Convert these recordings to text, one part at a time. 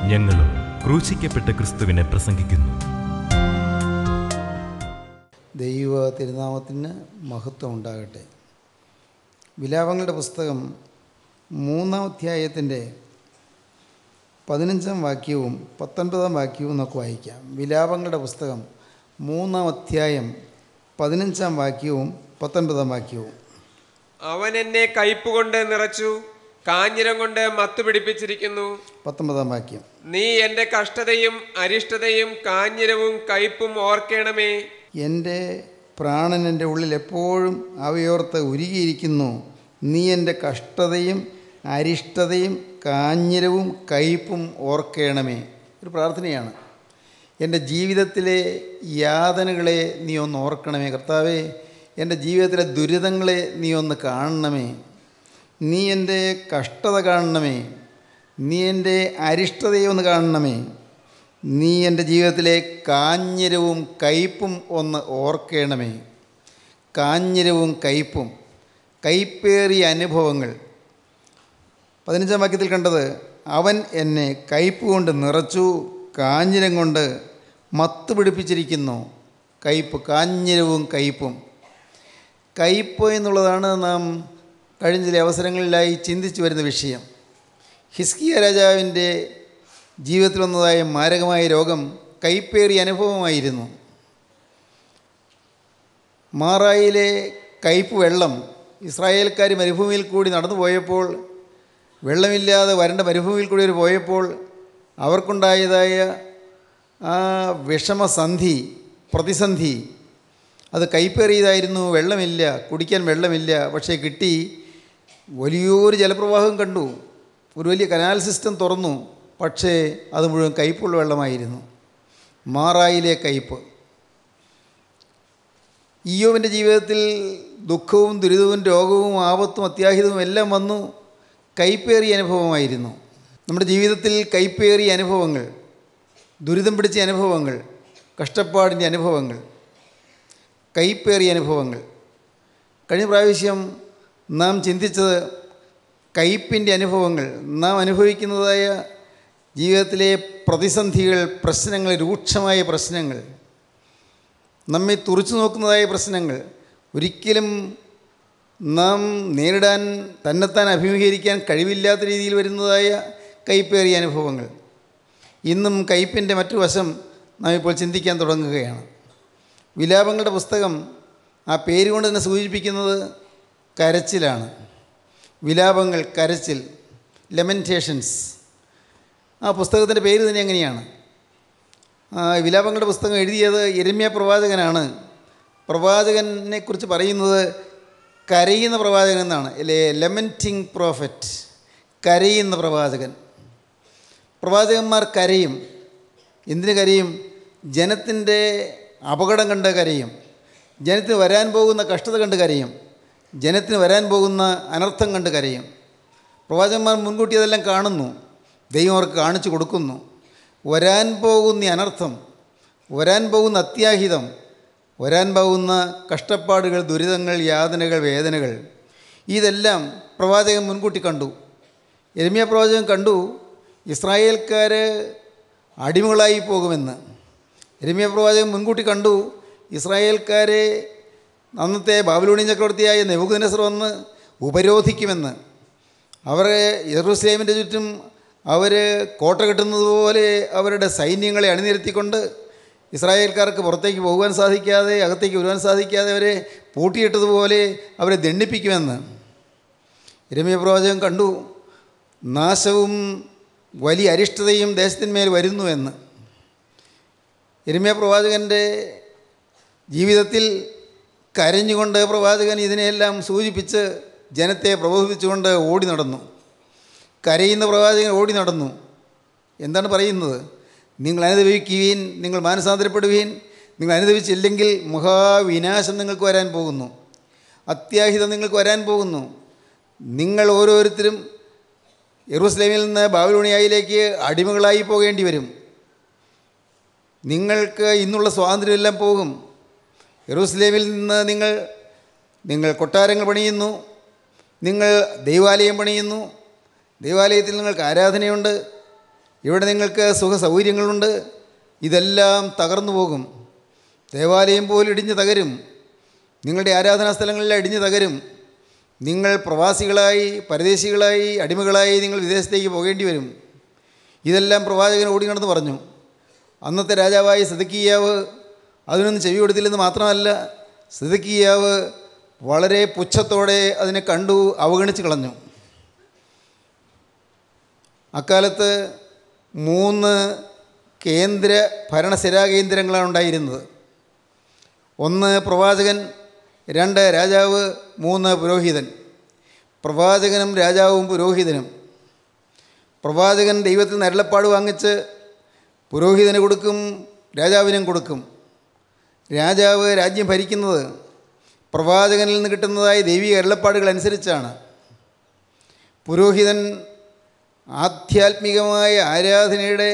ഞങ്ങളും ക്രൂശിക്കപ്പെട്ട ക്രിസ്തുവിനെ പ്രസംഗിക്കുന്നു ദൈവ തിരുനാമത്തിന് മഹത്വം ഉണ്ടാകട്ടെ വിലാപങ്ങളുടെ പുസ്തകം മൂന്നാം അധ്യായത്തിൻ്റെ പതിനഞ്ചാം വാക്യവും പത്തൊൻപതാം വാക്യവും നമുക്ക് വായിക്കാം വിലാപങ്ങളുടെ പുസ്തകം മൂന്നാം അധ്യായം പതിനഞ്ചാം വാക്യവും പത്തൊൻപതാം വാക്യവും അവൻ എന്നെ കയ്പ് കൊണ്ട് നിറച്ചു കാഞ്ഞിരം കൊണ്ട് മത്തു പിടിപ്പിച്ചിരിക്കുന്നു പത്തൊമ്പതാം വാക്യം നീ എൻ്റെ കഷ്ടതയും അരിഷ്ടതയും കാഞ്ഞിരവും കയ്പും ഓർക്കണമേ എൻ്റെ പ്രാണൻ എൻ്റെ ഉള്ളിൽ എപ്പോഴും അവയോർത്ത് ഉരുകിയിരിക്കുന്നു നീ എൻ്റെ കഷ്ടതയും അരിഷ്ടതയും കാഞ്ഞിരവും കയ്പും ഓർക്കണമേ ഒരു പ്രാർത്ഥനയാണ് എൻ്റെ ജീവിതത്തിലെ യാതനകളെ നീ ഒന്ന് ഓർക്കണമേ കർത്താവേ എൻ്റെ ജീവിതത്തിലെ ദുരിതങ്ങളെ നീ ഒന്ന് കാണണമേ നീ എൻ്റെ കഷ്ടത കാണണമേ നീ എൻ്റെ അരിഷ്ടതയെ ഒന്ന് കാണണമേ നീ എൻ്റെ ജീവിതത്തിലെ കാഞ്ഞിരവും കയ്പും ഒന്ന് ഓർക്കണമേ കാഞ്ഞിരവും കയ്പും കയ്പേറിയ അനുഭവങ്ങൾ പതിനഞ്ചാം വാക്യത്തിൽ കണ്ടത് അവൻ എന്നെ കയ്പ് കൊണ്ട് നിറച്ചു കാഞ്ഞിരം കൊണ്ട് മത്ത് പിടിപ്പിച്ചിരിക്കുന്നു കയ്പ് കാഞ്ഞിരവും കയ്പും കയ്പ് എന്നുള്ളതാണ് നാം കഴിഞ്ഞ ചില അവസരങ്ങളിലായി ചിന്തിച്ചു വരുന്ന വിഷയം ഹിസ്കിയ രാജാവിൻ്റെ ജീവിതത്തിൽ വന്നതായ മാരകമായ രോഗം കൈപ്പേറിയ അനുഭവമായിരുന്നു മാറായിലെ കയ്പ് വെള്ളം ഇസ്രായേൽക്കാർ മരുഭൂമിയിൽ കൂടി നടന്നു പോയപ്പോൾ വെള്ളമില്ലാതെ വരണ്ട മരുഭൂമിയിൽ കൂടി അവർ പോയപ്പോൾ അവർക്കുണ്ടായതായ ആ വിഷമസന്ധി പ്രതിസന്ധി അത് കൈപ്പേറിയതായിരുന്നു വെള്ളമില്ല കുടിക്കാൻ വെള്ളമില്ല പക്ഷേ കിട്ടി വലിയൊരു ജലപ്രവാഹം കണ്ടു ഒരു വലിയ കനാൽ സിസ്റ്റം തുറന്നു പക്ഷേ അത് മുഴുവൻ കയ്പുള്ള വെള്ളമായിരുന്നു മാറായിലെ കയ്പ് ഈയോവിൻ്റെ ജീവിതത്തിൽ ദുഃഖവും ദുരിതവും രോഗവും ആപത്തും അത്യാഹിതവും എല്ലാം വന്നു കൈപ്പേറിയ അനുഭവമായിരുന്നു നമ്മുടെ ജീവിതത്തിൽ കൈപ്പേറിയ അനുഭവങ്ങൾ ദുരിതം പിടിച്ച അനുഭവങ്ങൾ കഷ്ടപ്പാടിൻ്റെ അനുഭവങ്ങൾ കൈപ്പേറിയ അനുഭവങ്ങൾ കഴിഞ്ഞ പ്രാവശ്യം നാം ചിന്തിച്ചത് കയ്പിൻ്റെ അനുഭവങ്ങൾ നാം അനുഭവിക്കുന്നതായ ജീവിതത്തിലെ പ്രതിസന്ധികൾ പ്രശ്നങ്ങൾ രൂക്ഷമായ പ്രശ്നങ്ങൾ നമ്മെ തുറച്ചു നോക്കുന്നതായ പ്രശ്നങ്ങൾ ഒരിക്കലും നാം നേരിടാൻ തന്നെത്താൻ അഭിമുഖീകരിക്കാൻ കഴിവില്ലാത്ത രീതിയിൽ വരുന്നതായ കയ്പേറിയ അനുഭവങ്ങൾ ഇന്നും കയ്പിൻ്റെ മറ്റു വശം നാം ഇപ്പോൾ ചിന്തിക്കാൻ തുടങ്ങുകയാണ് വിലാപങ്ങളുടെ പുസ്തകം ആ പേര് കൊണ്ട് തന്നെ സൂചിപ്പിക്കുന്നത് കരച്ചിലാണ് വിലാപങ്ങൾ കരച്ചിൽ ലെമൻറ്റേഷൻസ് ആ പുസ്തകത്തിൻ്റെ പേര് തന്നെ എങ്ങനെയാണ് ആ വിലാപങ്ങളുടെ പുസ്തകം എഴുതിയത് എരമ്യ പ്രവാചകനാണ് പ്രവാചകനെ കുറിച്ച് പറയുന്നത് കരയുന്ന പ്രവാചകൻ എന്നാണ് അല്ലേ ലെമൻറ്റിങ് പ്രോഫറ്റ് കരയുന്ന പ്രവാചകൻ പ്രവാചകന്മാർ കരയും എന്തിനു കരയും ജനത്തിൻ്റെ അപകടം കണ്ട് കരയും ജനത്തിന് വരാൻ പോകുന്ന കഷ്ടത കണ്ട് കരയും ജനത്തിന് വരാൻ പോകുന്ന അനർത്ഥം കണ്ട് കരയും പ്രവാചകന്മാർ മുൻകൂട്ടി അതെല്ലാം കാണുന്നു ദൈവം അവർക്ക് കാണിച്ചു കൊടുക്കുന്നു വരാൻ പോകുന്ന ഈ അനർത്ഥം വരാൻ പോകുന്ന അത്യാഹിതം വരാൻ പോകുന്ന കഷ്ടപ്പാടുകൾ ദുരിതങ്ങൾ യാതനകൾ വേദനകൾ ഇതെല്ലാം പ്രവാചകൻ മുൻകൂട്ടി കണ്ടു എരുമിയ പ്രവാചകൻ കണ്ടു ഇസ്രായേൽക്കാർ അടിമകളായി പോകുമെന്ന് എരുമിയ പ്രവാചകൻ മുൻകൂട്ടി കണ്ടു ഇസ്രായേൽക്കാരെ അന്നത്തെ ബാബിലോണിയൻ ചക്രവർത്തിയായ നെബുഖദ്നസർ വന്ന് ഉപരോധിക്കുമെന്ന് അവരെ യെറൂസലേമിൻ്റെ ചുറ്റും അവർ കോട്ട കെട്ടുന്നത് പോലെ അവരുടെ സൈന്യങ്ങളെ അണിനിരത്തിക്കൊണ്ട് ഇസ്രായേൽക്കാർക്ക് പുറത്തേക്ക് പോകുവാൻ സാധിക്കാതെ അകത്തേക്ക് വരുവാൻ സാധിക്കാതെ അവരെ പൂട്ടിയിട്ടതുപോലെ അവരെ ദണ്ഡിപ്പിക്കുമെന്ന് രമ്യ പ്രവാചകൻ കണ്ടു നാശവും വലിയ അരിഷ്ടതയും ദേശത്തിന്മേൽ വരുന്നു എന്ന് എരുമ്യ പ്രവാചകൻ്റെ ജീവിതത്തിൽ കരഞ്ഞുകൊണ്ട് പ്രവാചകൻ ഇതിനെയെല്ലാം സൂചിപ്പിച്ച് ജനത്തെ പ്രബോധിപ്പിച്ചുകൊണ്ട് ഓടി നടന്നു കരയുന്ന പ്രവാചകൻ ഓടി നടന്നു എന്താണ് പറയുന്നത് നിങ്ങൾ അനുഭവിക്കുകയും നിങ്ങൾ മാനസാന്തരപ്പെടുകയും നിങ്ങൾ അനുഭവിച്ചില്ലെങ്കിൽ മഹാവിനാശം നിങ്ങൾക്ക് വരാൻ പോകുന്നു അത്യാഹിതം നിങ്ങൾക്ക് വരാൻ പോകുന്നു നിങ്ങൾ ഓരോരുത്തരും യെറൂസലേമിൽ നിന്ന് ബാബിലോണിയായിലേക്ക് അടിമകളായി പോകേണ്ടി വരും നിങ്ങൾക്ക് ഇന്നുള്ള സ്വാതന്ത്ര്യമെല്ലാം പോകും യെറൂസലേമിൽ നിന്ന് നിങ്ങൾ നിങ്ങൾ കൊട്ടാരങ്ങൾ പണിയുന്നു നിങ്ങൾ ദൈവാലയം പണിയുന്നു ദൈവാലയത്തിൽ നിങ്ങൾക്ക് ആരാധനയുണ്ട് ഇവിടെ നിങ്ങൾക്ക് സുഖ സൗകര്യങ്ങളുണ്ട് ഇതെല്ലാം തകർന്നു പോകും ദേവാലയം പോലും ഇടിഞ്ഞു തകരും നിങ്ങളുടെ ആരാധനാ സ്ഥലങ്ങളെല്ലാം ഇടിഞ്ഞു തകരും നിങ്ങൾ പ്രവാസികളായി പരദേശികളായി അടിമകളായി നിങ്ങൾ വിദേശത്തേക്ക് പോകേണ്ടി വരും ഇതെല്ലാം പ്രവാചകൻ ഓടി നടന്ന് പറഞ്ഞു അന്നത്തെ രാജാവായ സിദക്കിയാവ് അതിനൊന്നും ചെവി കൊടുത്തില്ലെന്ന് മാത്രമല്ല സിദക്കിയാവ് വളരെ പുച്ഛത്തോടെ അതിനെ കണ്ടു അവഗണിച്ച് കളഞ്ഞു അക്കാലത്ത് മൂന്ന് കേന്ദ്ര ഭരണസിരാ കേന്ദ്രങ്ങളാണ് ഉണ്ടായിരുന്നത് ഒന്ന് പ്രവാചകൻ രണ്ട് രാജാവ് മൂന്ന് പുരോഹിതൻ പ്രവാചകനും രാജാവും പുരോഹിതനും പ്രവാചകൻ ദൈവത്തിൽ നിന്ന് അരുളപ്പാട് വാങ്ങിച്ച് പുരോഹിതന് കൊടുക്കും രാജാവിനും കൊടുക്കും രാജാവ് രാജ്യം ഭരിക്കുന്നത് പ്രവാചകനിൽ നിന്ന് കിട്ടുന്നതായ ദൈവിക അരുളപ്പാടുകൾ അനുസരിച്ചാണ് പുരോഹിതൻ ആധ്യാത്മികമായ ആരാധനയുടെ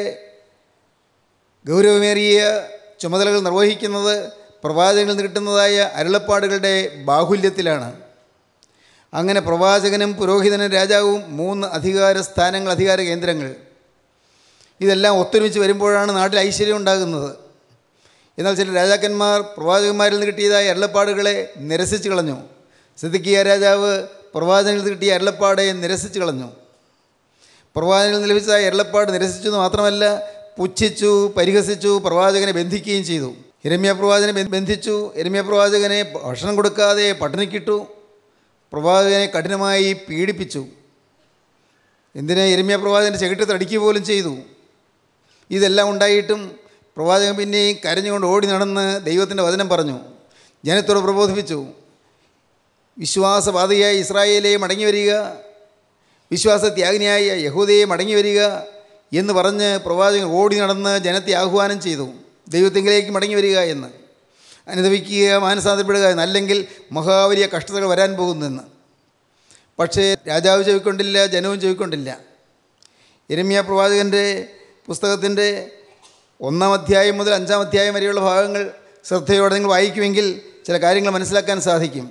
ഗൗരവമേറിയ ചുമതലകൾ നിർവഹിക്കുന്നത് പ്രവാചകനിൽ നിന്ന് കിട്ടുന്നതായ അരുളപ്പാടുകളുടെ ബാഹുല്യത്തിലാണ് അങ്ങനെ പ്രവാചകനും പുരോഹിതനും രാജാവും മൂന്ന് അധികാര സ്ഥാനങ്ങൾ അധികാര കേന്ദ്രങ്ങൾ ഇതെല്ലാം ഒത്തൊരുമിച്ച് വരുമ്പോഴാണ് നാട്ടിൽ ഐശ്വര്യം ഉണ്ടാകുന്നത് എന്നാൽ ചില രാജാക്കന്മാർ പ്രവാചകന്മാരിൽ നിന്ന് കിട്ടിയതായ അരുളപ്പാടുകളെ നിരസിച്ച് കളഞ്ഞു സിദ്ദിഖിയ രാജാവ് പ്രവാചകനിൽ നിന്ന് കിട്ടിയ അരുളപ്പാടെ നിരസിച്ച് കളഞ്ഞു പ്രവാചകനിൽ നിന്ന് ലഭിച്ചതായ അരുളപ്പാട് നിരസിച്ചു എന്ന് മാത്രമല്ല പുച്ഛിച്ചു പരിഹസിച്ചു പ്രവാചകനെ ബന്ധിക്കുകയും ചെയ്തു ഇരമ്യ പ്രവാചകനെ ബന്ധ- ബന്ധിച്ചു ഇരമ്യ പ്രവാചകനെ ഭക്ഷണം കൊടുക്കാതെ പട്ടിണിക്കിട്ടു പ്രവാചകനെ കഠിനമായി പീഡിപ്പിച്ചു എന്തിനാ ഇരമ്യ പ്രവാചകൻ്റെ ചെകിട്ട് തടിക്കുക പോലും ചെയ്തു ഇതെല്ലാം ഉണ്ടായിട്ടും പ്രവാചകൻ പിന്നെയും കരഞ്ഞുകൊണ്ട് ഓടി നടന്ന് ദൈവത്തിൻ്റെ വചനം പറഞ്ഞു ജനത്തോട് പ്രബോധിപ്പിച്ചു വിശ്വാസബാധയായ ഇസ്രായേലെ മടങ്ങി വരിക വിശ്വാസത്യാഗിനിയായ യഹൂദയെ മടങ്ങി വരിക എന്ന് പറഞ്ഞ് പ്രവാചകൻ ഓടി നടന്ന് ജനത്തെ ആഹ്വാനം ചെയ്തു ദൈവത്തിങ്കിലേക്ക് മടങ്ങി വരിക എന്ന് അനുഭവിക്കുക മാനസാന്തരപ്പെടുക എന്നല്ലെങ്കിൽ മഹാവലിയ കഷ്ടതകൾ വരാൻ പോകുന്നെന്ന് പക്ഷേ രാജാവ് ചെവിക്കൊണ്ടില്ല ജനവും ചെവിക്കൊണ്ടില്ല ഇരമ്യ പ്രവാചകൻ്റെ പുസ്തകത്തിൻ്റെ ഒന്നാം അധ്യായം മുതൽ അഞ്ചാം അധ്യായം വരെയുള്ള ഭാഗങ്ങൾ ശ്രദ്ധയോടെ നിങ്ങൾ വായിക്കുമെങ്കിൽ ചില കാര്യങ്ങൾ മനസ്സിലാക്കാൻ സാധിക്കും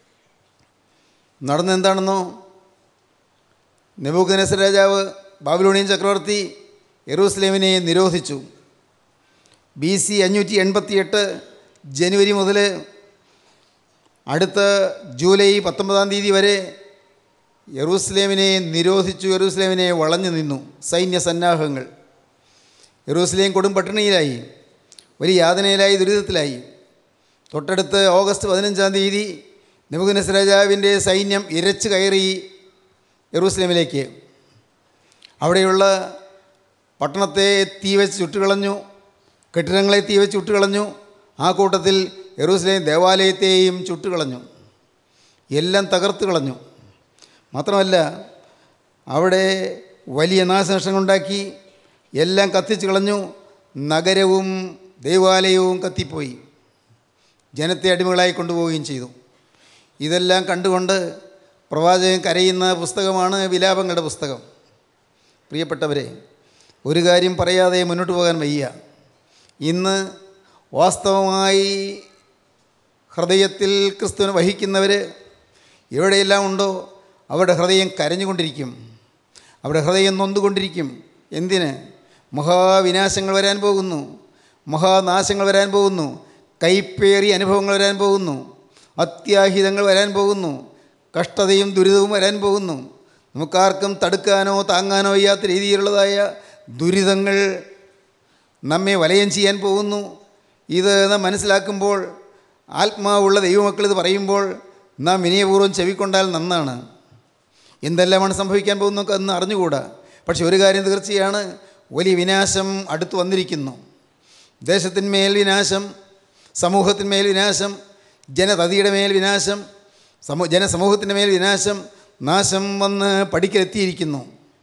നടന്നെന്താണെന്നോ നെബൂഖനസർ രാജാവ് ബാബിലോണിയൻ ചക്രവർത്തി യെറൂസലേമിനെ നിരോധിച്ചു ബി സി അഞ്ഞൂറ്റി എൺപത്തി എട്ട് ജനുവരി മുതൽ അടുത്ത ജൂലൈ പത്തൊമ്പതാം തീയതി വരെ യെറൂസലേമിനെ നിരോധിച്ചു യെറൂസലേമിനെ വളഞ്ഞു നിന്നു സൈന്യ സന്നാഹങ്ങൾ യെറൂസലേം കൊടും പട്ടിണിയിലായി വലിയ യാതനയിലായി ദുരിതത്തിലായി തൊട്ടടുത്ത് ഓഗസ്റ്റ് പതിനഞ്ചാം തീയതി നെബുഖനസ് രാജാവിൻ്റെ സൈന്യം ഇരച്ചു കയറി യെറൂസലേമിലേക്ക് അവിടെയുള്ള പട്ടണത്തെ തീ വെച്ച് ചുട്ടുകളഞ്ഞു കെട്ടിടങ്ങളെ തീ വെച്ച് ചുട്ടുകളഞ്ഞു ആ കൂട്ടത്തിൽ യെറൂസലേം ദേവാലയത്തെയും ചുട്ടുകളഞ്ഞു എല്ലാം തകർത്ത് കളഞ്ഞു മാത്രമല്ല അവിടെ വലിയ നാശനഷ്ടങ്ങളുണ്ടാക്കി എല്ലാം കത്തിച്ച് കളഞ്ഞു നഗരവും ദേവാലയവും കത്തിപ്പോയി ജനത്തെ അടിമകളായി കൊണ്ടുപോവുകയും ചെയ്തു ഇതെല്ലാം കണ്ടുകൊണ്ട് പ്രവാചകൻ കരയുന്ന പുസ്തകമാണ് വിലാപങ്ങളുടെ പുസ്തകം പ്രിയപ്പെട്ടവരെ ഒരു കാര്യം പറയാതെ മുന്നോട്ട് പോകാൻ വയ്യ ഇന്ന് വാസ്തവമായി ഹൃദയത്തിൽ ക്രിസ്തുവിനെ വഹിക്കുന്നവർ എവിടെയെല്ലാം ഉണ്ടോ അവരുടെ ഹൃദയം കരഞ്ഞുകൊണ്ടിരിക്കും അവരുടെ ഹൃദയം നൊന്തുകൊണ്ടിരിക്കും എന്തിന് മഹാവിനാശങ്ങൾ വരാൻ പോകുന്നു മഹാനാശങ്ങൾ വരാൻ പോകുന്നു കൈപ്പേറിയ അനുഭവങ്ങൾ വരാൻ പോകുന്നു അത്യാഹിതങ്ങൾ വരാൻ പോകുന്നു കഷ്ടതയും ദുരിതവും വരാൻ പോകുന്നു നമുക്കാർക്കും തടുക്കാനോ താങ്ങാനോ വയ്യാത്ത രീതിയിലുള്ളതായ ദുരിതങ്ങൾ നമ്മെ വലയം ചെയ്യാൻ പോകുന്നു ഇത് നാം മനസ്സിലാക്കുമ്പോൾ ആത്മാവുള്ള ദൈവമക്കൾ ഇത് പറയുമ്പോൾ നാം വിനയപൂർവ്വം ചെവിക്കൊണ്ടാൽ നന്നാണ് എന്തെല്ലാമാണ് സംഭവിക്കാൻ പോകുന്നത് എന്ന് അറിഞ്ഞുകൂടാ പക്ഷെ ഒരു കാര്യം തീർച്ചയാണ് വലിയ വിനാശം അടുത്ത് വന്നിരിക്കുന്നു ദേശത്തിന്മേൽ വിനാശം സമൂഹത്തിന്മേൽ വിനാശം ജനതതിയുടെ മേൽ വിനാശം സമൂ ജനസമൂഹത്തിൻ്റെ മേൽ വിനാശം നാശം വന്ന് പടിക്കലെത്തിയിരിക്കുന്നു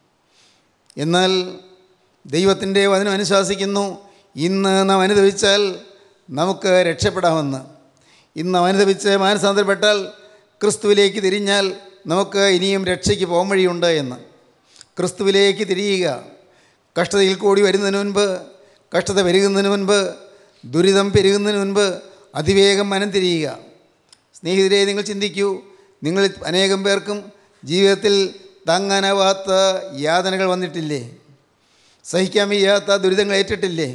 എന്നാൽ ദൈവത്തിൻ്റെ വചനം അനുശാസിക്കുന്നു ഇന്ന് നാം അനുഭവിച്ചാൽ നമുക്ക് രക്ഷപ്പെടാമെന്ന് ഇന്ന് നാം അനുഭവിച്ച് മാനസാന്തരപ്പെട്ടാൽ ക്രിസ്തുവിലേക്ക് തിരിഞ്ഞാൽ നമുക്ക് ഇനിയും രക്ഷയ്ക്ക് പോകാൻ വഴിയുണ്ട് എന്ന് ക്രിസ്തുവിലേക്ക് തിരിയുക കഷ്ടതയിൽ കൂടി വരുന്നതിന് മുൻപ് കഷ്ടത പെരുകുന്നതിന് മുൻപ് ദുരിതം പെരുകുന്നതിന് മുൻപ് അതിവേഗം മനം തിരിയുക സ്നേഹിതരെ നിങ്ങൾ ചിന്തിക്കൂ നിങ്ങൾ അനേകം പേർക്കും ജീവിതത്തിൽ താങ്ങാനാവാത്ത യാതനകൾ വന്നിട്ടില്ലേ സഹിക്കാൻ വയ്യാത്ത ദുരിതങ്ങൾ ഏറ്റിട്ടില്ലേ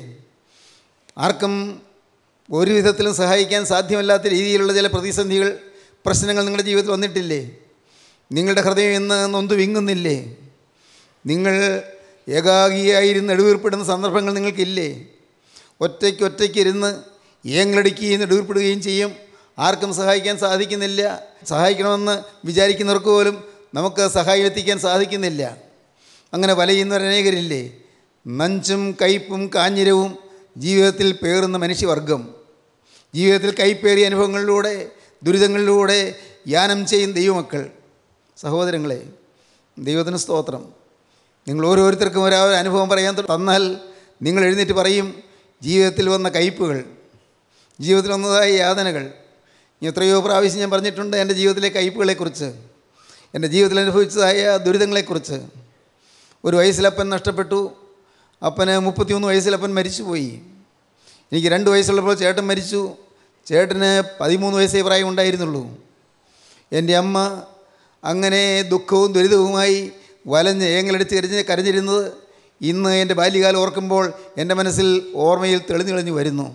ആർക്കും ഒരു വിധത്തിലും സഹായിക്കാൻ സാധ്യമല്ലാത്ത രീതിയിലുള്ള ചില പ്രതിസന്ധികൾ പ്രശ്നങ്ങൾ നിങ്ങളുടെ ജീവിതത്തിൽ വന്നിട്ടില്ലേ നിങ്ങളുടെ ഹൃദയം ഇന്ന് നൊന്തു വിങ്ങുന്നില്ലേ നിങ്ങൾ ഏകാഗിയായിരുന്ന് നെടുവീർപ്പെടുന്ന സന്ദർഭങ്ങൾ നിങ്ങൾക്കില്ലേ ഒറ്റയ്ക്ക് ഒറ്റയ്ക്ക് ഇരുന്ന് ഏങ്ങളടിക്കുകയും നെടുവീർപ്പെടുകയും ചെയ്യും ആർക്കും സഹായിക്കാൻ സാധിക്കുന്നില്ല സഹായിക്കണമെന്ന് വിചാരിക്കുന്നവർക്ക് പോലും നമുക്ക് സഹായം എത്തിക്കാൻ സാധിക്കുന്നില്ല അങ്ങനെ വലയുന്നവരനേകരില്ലേ നഞ്ചും കയ്പും കാഞ്ഞിരവും ജീവിതത്തിൽ പേറുന്ന മനുഷ്യവർഗം ജീവിതത്തിൽ കൈപ്പേറിയ അനുഭവങ്ങളിലൂടെ ദുരിതങ്ങളിലൂടെ യാനം ചെയ്യും ദൈവമക്കൾ സഹോദരങ്ങളെ ദൈവത്തിന് സ്തോത്രം നിങ്ങൾ ഓരോരുത്തർക്കും ഒരാ ഒരു അനുഭവം പറയാൻ തന്നാൽ നിങ്ങൾ എഴുന്നേറ്റ് പറയും ജീവിതത്തിൽ വന്ന കയ്പുകൾ ജീവിതത്തിൽ വന്നതായ യാതനകൾ ഇനി എത്രയോ പ്രാവശ്യം ഞാൻ പറഞ്ഞിട്ടുണ്ട് എൻ്റെ ജീവിതത്തിലെ കയ്പുകളെക്കുറിച്ച് എൻ്റെ ജീവിതത്തിൽ അനുഭവിച്ചതായ ദുരിതങ്ങളെക്കുറിച്ച് ഒരു വയസ്സിലപ്പൻ നഷ്ടപ്പെട്ടു അപ്പന് മുപ്പത്തിമൂന്ന് വയസ്സിലപ്പൻ മരിച്ചുപോയി എനിക്ക് രണ്ട് വയസ്സുള്ളപ്പോൾ ചേട്ടൻ മരിച്ചു ചേട്ടന് പതിമൂന്ന് വയസ്സേ പ്രായം ഉണ്ടായിരുന്നുള്ളൂ എൻ്റെ അമ്മ അങ്ങനെ ദുഃഖവും ദുരിതവുമായി വലഞ്ഞ് ഏങ്ങളെടുത്ത് കരഞ്ഞ് കരഞ്ഞിരുന്നത് ഇന്ന് എൻ്റെ ബാല്യകാലം ഓർക്കുമ്പോൾ എൻ്റെ മനസ്സിൽ ഓർമ്മയിൽ തെളിഞ്ഞു തെളിഞ്ഞു വരുന്നു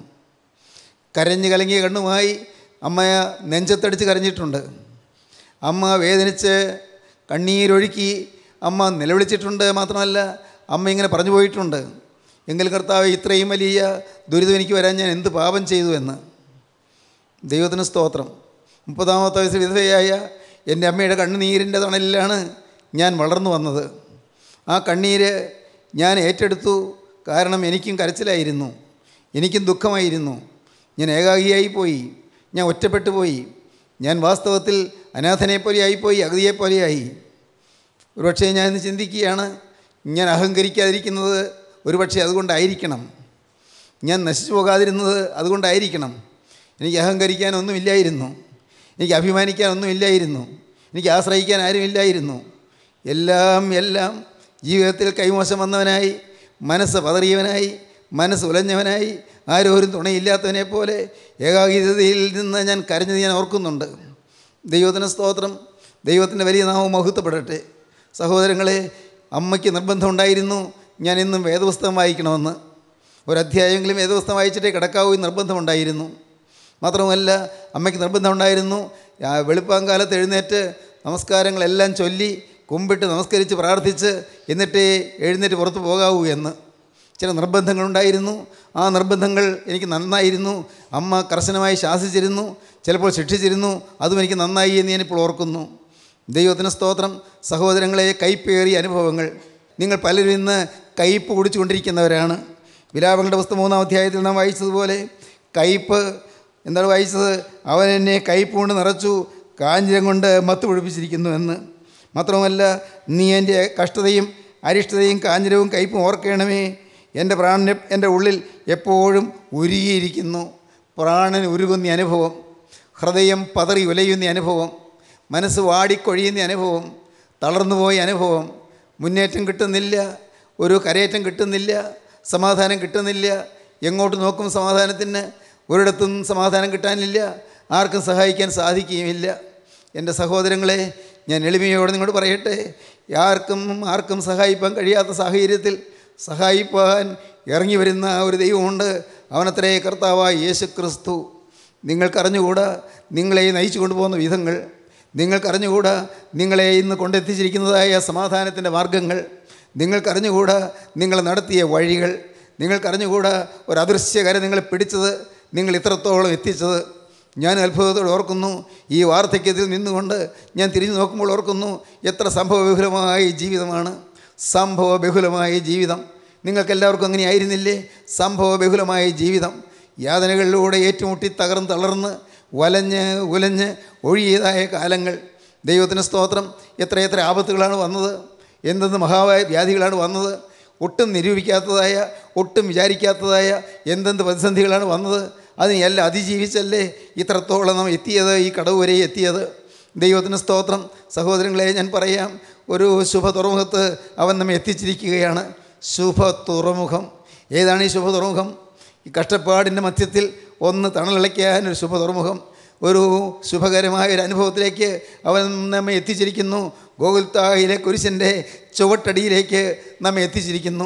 കരഞ്ഞ് കലങ്ങിയ കണ്ണുമായി അമ്മ നെഞ്ചത്തടിച്ച് കരഞ്ഞിട്ടുണ്ട് അമ്മ വേദനിച്ച് കണ്ണീരൊഴുക്കി അമ്മ നിലവിളിച്ചിട്ടുണ്ട് മാത്രമല്ല അമ്മ ഇങ്ങനെ പറഞ്ഞു പോയിട്ടുണ്ട് എങ്കിൽ കർത്താവ് ഇത്രയും വലിയ ദുരിതം എനിക്ക് വരാൻ ഞാൻ എന്ത് പാപം ചെയ്തു എന്ന് ദൈവത്തിന് സ്തോത്രം മുപ്പതാമത്തെ വയസ്സിൽ വിധവയായ എൻ്റെ അമ്മയുടെ കണ്ണുനീരിൻ്റെ തണലിലാണ് ഞാൻ വളർന്നു വന്നത് ആ കണ്ണീര് ഞാൻ ഏറ്റെടുത്തു കാരണം എനിക്കും കരച്ചിലായിരുന്നു എനിക്കും ദുഃഖമായിരുന്നു ഞാൻ ഏകാഗിയായി പോയി ഞാൻ ഒറ്റപ്പെട്ടു പോയി ഞാൻ വാസ്തവത്തിൽ അനാഥനെപ്പോലെ ആയിപ്പോയി അഗതിയെപ്പോലെയായി ഒരുപക്ഷേ ഞാൻ ഇന്ന് ചിന്തിക്കുകയാണ് ഞാൻ അഹങ്കരിക്കാതിരിക്കുന്നത് ഒരുപക്ഷെ അതുകൊണ്ടായിരിക്കണം ഞാൻ നശിച്ചു പോകാതിരുന്നത് അതുകൊണ്ടായിരിക്കണം എനിക്ക് അഹങ്കരിക്കാനൊന്നുമില്ലായിരുന്നു എനിക്ക് അഭിമാനിക്കാനൊന്നുമില്ലായിരുന്നു എനിക്ക് ആശ്രയിക്കാൻ ആരുമില്ലായിരുന്നു എല്ലാം എല്ലാം ജീവിതത്തിൽ കൈമോശം വന്നവനായി മനസ്സ് പതറിയവനായി മനസ്സ് ഉലഞ്ഞവനായി ആരും ഒരു തുണയില്ലാത്തവനെ പോലെ ഏകാഗീതയിൽ നിന്ന് ഞാൻ കരഞ്ഞത് ഞാൻ ഓർക്കുന്നുണ്ട് ദൈവത്തിന് സ്തോത്രം ദൈവത്തിൻ്റെ വലിയ നാമം മഹത്വപ്പെടട്ടെ സഹോദരങ്ങളെ അമ്മയ്ക്ക് നിർബന്ധമുണ്ടായിരുന്നു ഞാൻ ഇന്നും വേദപുസ്തകം വായിക്കണമെന്ന് ഒരധ്യായമെങ്കിലും വേദപുസ്തകം വായിച്ചിട്ടേ കിടക്കാവൂ എന്ന് നിർബന്ധമുണ്ടായിരുന്നു മാത്രമല്ല അമ്മയ്ക്ക് നിർബന്ധമുണ്ടായിരുന്നു ആ വെളുപ്പാങ്കാലത്ത് എഴുന്നേറ്റ് നമസ്കാരങ്ങളെല്ലാം ചൊല്ലി കുമ്പിട്ട് നമസ്കരിച്ച് പ്രാർത്ഥിച്ച് എന്നിട്ടേ എഴുന്നേറ്റ് പുറത്ത് പോകാവൂ എന്ന് ചില നിർബന്ധങ്ങളുണ്ടായിരുന്നു ആ നിർബന്ധങ്ങൾ എനിക്ക് നന്നായിരുന്നു അമ്മ കർശനമായി ശാസിച്ചിരുന്നു ചിലപ്പോൾ ശിക്ഷിച്ചിരുന്നു അതും എനിക്ക് നന്നായി എന്ന് ഞാനിപ്പോൾ ഓർക്കുന്നു ദൈവത്തിന് സ്തോത്രം സഹോദരങ്ങളെ കയ്പേറിയ അനുഭവങ്ങൾ നിങ്ങൾ പലരും ഇന്ന് കയ്പ് കുടിച്ചുകൊണ്ടിരിക്കുന്നവരാണ് വിലാപങ്ങളുടെ പുസ്തകം മൂന്നാം അധ്യായത്തിൽ നാം വായിച്ചതുപോലെ കയ്പ് എന്താണ് വായിച്ചത് അവൻ എന്നെ കയ്പ് കൊണ്ട് നിറച്ചു കാഞ്ഞിരം കൊണ്ട് മത്ത് പിടിപ്പിച്ചിരിക്കുന്നു എന്ന് മാത്രമല്ല നീ എൻ്റെ കഷ്ടതയും അരിഷ്ടതയും കാഞ്ഞിരവും കയ്പും ഓർക്കണമേ എൻ്റെ പ്രാണന് എൻ്റെ ഉള്ളിൽ എപ്പോഴും ഉരുകിയിരിക്കുന്നു പ്രാണൻ ഉരുകുന്ന അനുഭവം ഹൃദയം പതറി ഉലയുന്ന അനുഭവം മനസ്സ് വാടിക്കൊഴിയുന്ന അനുഭവം തളർന്നുപോയ അനുഭവം മുന്നേറ്റം കിട്ടുന്നില്ല ഒരു കരയേറ്റം കിട്ടുന്നില്ല സമാധാനം കിട്ടുന്നില്ല എങ്ങോട്ട് നോക്കും സമാധാനത്തിന് ഒരിടത്തും സമാധാനം കിട്ടാനില്ല ആർക്കും സഹായിക്കാൻ സാധിക്കുകയുമില്ല എൻ്റെ സഹോദരങ്ങളെ ഞാൻ എളിമയോടെ നിങ്ങളോട് പറയട്ടെ ആർക്കും ആർക്കും സഹായിപ്പാൻ കഴിയാത്ത സാഹചര്യത്തിൽ സഹായിപ്പാൻ ഇറങ്ങി വരുന്ന ഒരു ദൈവമുണ്ട് അവനത്രേ കർത്താവായ യേശു ക്രിസ്തു നിങ്ങൾക്കറിഞ്ഞുകൂടാ നിങ്ങളെ നയിച്ചു കൊണ്ടുപോകുന്ന വിധങ്ങൾ നിങ്ങൾക്കറിഞ്ഞുകൂടാ നിങ്ങളെ ഇന്ന് കൊണ്ടെത്തിച്ചിരിക്കുന്നതായ സമാധാനത്തിൻ്റെ മാർഗങ്ങൾ നിങ്ങൾക്കറിഞ്ഞുകൂടാ നിങ്ങൾ നടത്തിയ വഴികൾ നിങ്ങൾക്കറിഞ്ഞുകൂടാ ഒരു അദൃശ്യകര നിങ്ങളെ പിടിച്ചത് നിങ്ങൾ ഇത്രത്തോളം എത്തിച്ചത് ഞാൻ അത്ഭുതത്തോടെ ഓർക്കുന്നു ഈ വാർദ്ധക്യത്തിൽ നിന്നുകൊണ്ട് ഞാൻ തിരിഞ്ഞു നോക്കുമ്പോൾ ഓർക്കുന്നു എത്ര സംഭവബഹുലമായ ജീവിതമാണ് സംഭവബഹുലമായ ജീവിതം നിങ്ങൾക്കെല്ലാവർക്കും അങ്ങനെ ആയിരുന്നില്ലേ സംഭവബഹുലമായ ജീവിതം യാതനകളിലൂടെ ഏറ്റുമുട്ടി തകർന്ന് തളർന്ന് വലഞ്ഞ് ഉലഞ്ഞ് ഒഴിയതായ കാലങ്ങൾ ദൈവത്തിന് സ്തോത്രം എത്രയെത്ര ആപത്തുകളാണ് വന്നത് എന്തെന്ന് മഹാവായ വ്യാധികളാണ് വന്നത് ഒട്ടും നിരൂപിക്കാത്തതായ ഒട്ടും വിചാരിക്കാത്തതായ എന്തെന്ത് പ്രതിസന്ധികളാണ് വന്നത് അതിനെല്ലാം അതിജീവിച്ചല്ലേ ഇത്രത്തോളം നാം എത്തിയത് ഈ കടവ് വരെ എത്തിയത് ദൈവത്തിന് സ്തോത്രം സഹോദരങ്ങളെ ഞാൻ പറയാം ഒരു ശുഭ തുറമുഖത്ത് അവൻ നമ്മെ എത്തിച്ചിരിക്കുകയാണ് ശുഭ തുറമുഖം ഏതാണ് ഈ ശുഭ തുറമുഖം ഈ കഷ്ടപ്പാടിൻ്റെ മധ്യത്തിൽ ഒന്ന് തണലിളയ്ക്കാൻ ഒരു ശുഭ തുറമുഖം ഒരു ശുഭകരമായ ഒരു അനുഭവത്തിലേക്ക് അവൻ നമ്മെ എത്തിച്ചിരിക്കുന്നു ഗോകുൽത്തായിലെ കുരിശൻ്റെ ചുവട്ടടിയിലേക്ക് നമ്മെ എത്തിച്ചിരിക്കുന്നു